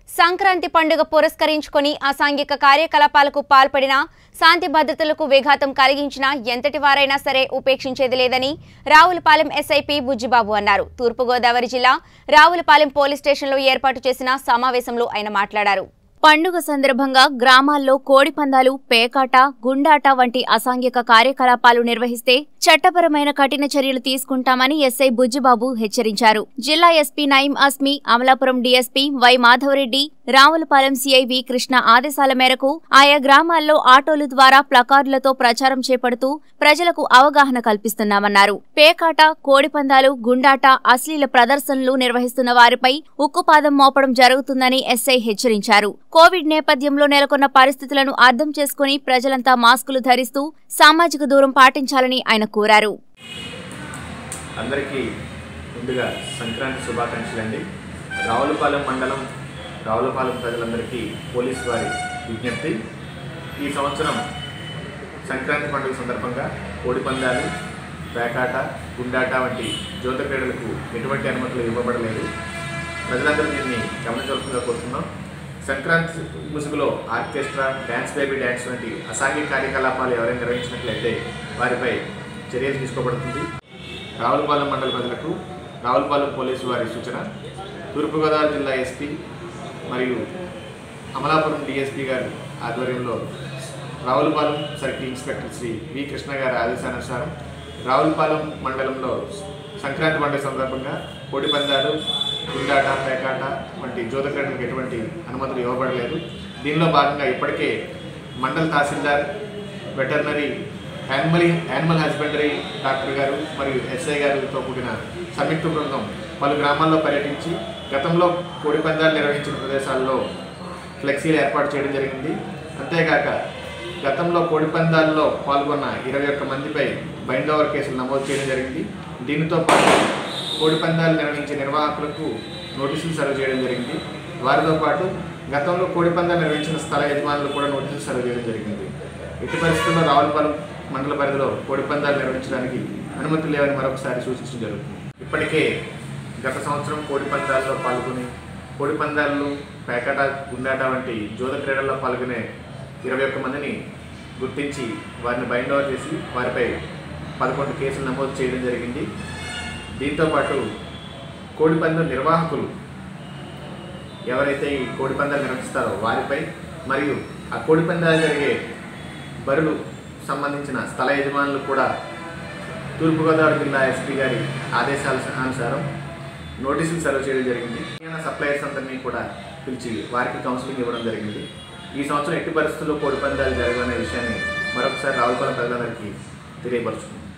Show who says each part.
Speaker 1: సంక్రాంతి పండుగ పురస్కరించుకొని అసాంఘిక కార్యకలాపాలకు పాల్పడిన శాంతి భద్రతలకు విఘాతం కలిగించిన ఎంతటి వారైనా సరే ఉపేక్షించేది లేదని రావులపాలెం ఎస్ఐపి బుజ్జిబాబు అన్నారు తూర్పుగోదావరి జిల్లా రావులపాలెం పోలీస్ స్టేషన్లో ఏర్పాటు చేసిన సమావేశంలో ఆయన మాట్లాడారు పండుగ సందర్భంగా గ్రామాల్లో కోడి పందాలు పేకాట గుండాట వంటి అసాంఘిక కార్యకలాపాలు నిర్వహిస్తే చట్టపరమైన కఠిన చర్యలు తీసుకుంటామని ఎస్ఐ బుజ్జిబాబు హెచ్చరించారు జిల్లా SP Nayeem Asmi Amalapuram DSP Y Madhavareddy Ravulapalem CI V Krishna ఆదేశాల మేరకు ఆయా గ్రామాల్లో ఆటోల ద్వారా ప్లకార్డులతో ప్రచారం చేపడుతూ ప్రజలకు అవగాహన కల్పిస్తున్నామన్నారు పేకాట కోడిపందాలు గుండాట అశ్లీల ప్రదర్శనలు నిర్వహిస్తున్న వారిపై ఉక్కుపాదం మోపడం జరుగుతుందని ఎస్ఐ హెచ్చరించారు కోవిడ్ నేపథ్యంలో నెలకొన్న పరిస్థితులను అర్థం చేసుకుని ప్రజలంతా మాస్కులు ధరిస్తూ సామాజిక దూరం పాటించాలని ఆయన కోరారు
Speaker 2: అందరికీ ముందుగా సంక్రాంతి శుభాకాంక్షలు అండి రావులపాలెం మండలం రావులపాలెం ప్రజలందరికీ పోలీసు వారి విజ్ఞప్తి ఈ సంవత్సరం సంక్రాంతి పండుగ సందర్భంగా కోడి పందాలు పేకాట గుండాట వంటి జ్యోత క్రీడలకు ఎటువంటి అనుమతులు ఇవ్వబడలేదు ప్రజలందరూ దీన్ని గమనించవలసిందిగా కోరుతున్నాం సంక్రాంతి ముసుగులో ఆర్కెస్ట్రా డ్యాన్స్ బేబీ డ్యాన్స్ వంటి అసాంఘిక కార్యకలాపాలు ఎవరైనా నిర్వహించినట్లయితే వారిపై చర్యలు తీసుకోబడుతుంది రావులపాలెం మండల ప్రజలకు రావులపాలెం పోలీసు వారి సూచన తూర్పుగోదావరి జిల్లా ఎస్పీ మరియు అమలాపురం డిఎస్పీ గారి ఆధ్వర్యంలో Ravulapalem circle inspector Shri V Krishna గారి ఆదేశానుసారం రావులపాలెం మండలంలో సంక్రాంతి పండుగ సందర్భంగా కోడి పందాలు గుండాట పేకాట వంటి జ్యోత క్రీడలకు ఎటువంటి అనుమతులు ఇవ్వబడలేదు దీనిలో భాగంగా ఇప్పటికే మండల tahsildar veterinary animal animal husbandry doctor గారు మరియు ఎస్ఐ గారితో కూడిన సంయుక్త బృందం పలు గ్రామాల్లో పర్యటించి గతంలో కోడి పందాలు నిర్వహించిన ప్రదేశాల్లో ఫ్లెక్సీలు ఏర్పాటు చేయడం జరిగింది అంతేకాక గతంలో కోడి పందాల్లో పాల్గొన్న ఇరవై ఒక్క మందిపై బైండ్ ఓవర్ కేసులు నమోదు చేయడం జరిగింది దీనితో పాటు కోడి పందాలు నిర్వహించే నిర్వాహకులకు నోటీసులు సర్వ్ చేయడం జరిగింది వారితో పాటు గతంలో కోడి పందాలు నిర్వహించిన స్థల యజమానులు కూడా నోటీసులు సర్వ్ చేయడం జరిగింది ఇటు పరిస్థితుల్లో రావులపాలెం మండల పరిధిలో కోడి పందాలు నిర్వహించడానికి అనుమతి లేవని మరొకసారి సూచించడం జరుగుతుంది ఇప్పటికే గత సంవత్సరం కోడి పందాల్లో పాల్గొని కోడి పందాలు పేకాట గుండాట వంటి జోద క్రీడల్లో పాల్గొనే ఇరవై ఒక్క మందిని గుర్తించి వారిని బైండ్ ఓవర్ చేసి వారిపై పదకొండు కేసులు నమోదు చేయడం జరిగింది దీంతోపాటు కోడి పందెం నిర్వాహకులు ఎవరైతే ఈ కోడి పందాలు నిర్వహిస్తారో వారిపై మరియు ఆ కోడి పందాలు జరిగే బరులు సంబంధించిన స్థల యజమానులు కూడా తూర్పుగోదావరి జిల్లా ఎస్పీ గారి ఆదేశాల అనుసారం నోటీసులు సర్వ్ చేయడం జరిగింది ముఖ్యమైన సప్లయర్స్ అందరినీ కూడా పిలిచి వారికి కౌన్సిలింగ్ ఇవ్వడం జరిగింది ఈ సంవత్సరం ఎట్టి పరిస్థితుల్లో కోడి పందాలు జరగవనే విషయాన్ని మరొకసారి రావులపాలెం ప్రజలందరికీ తెలియపరుచుకుంది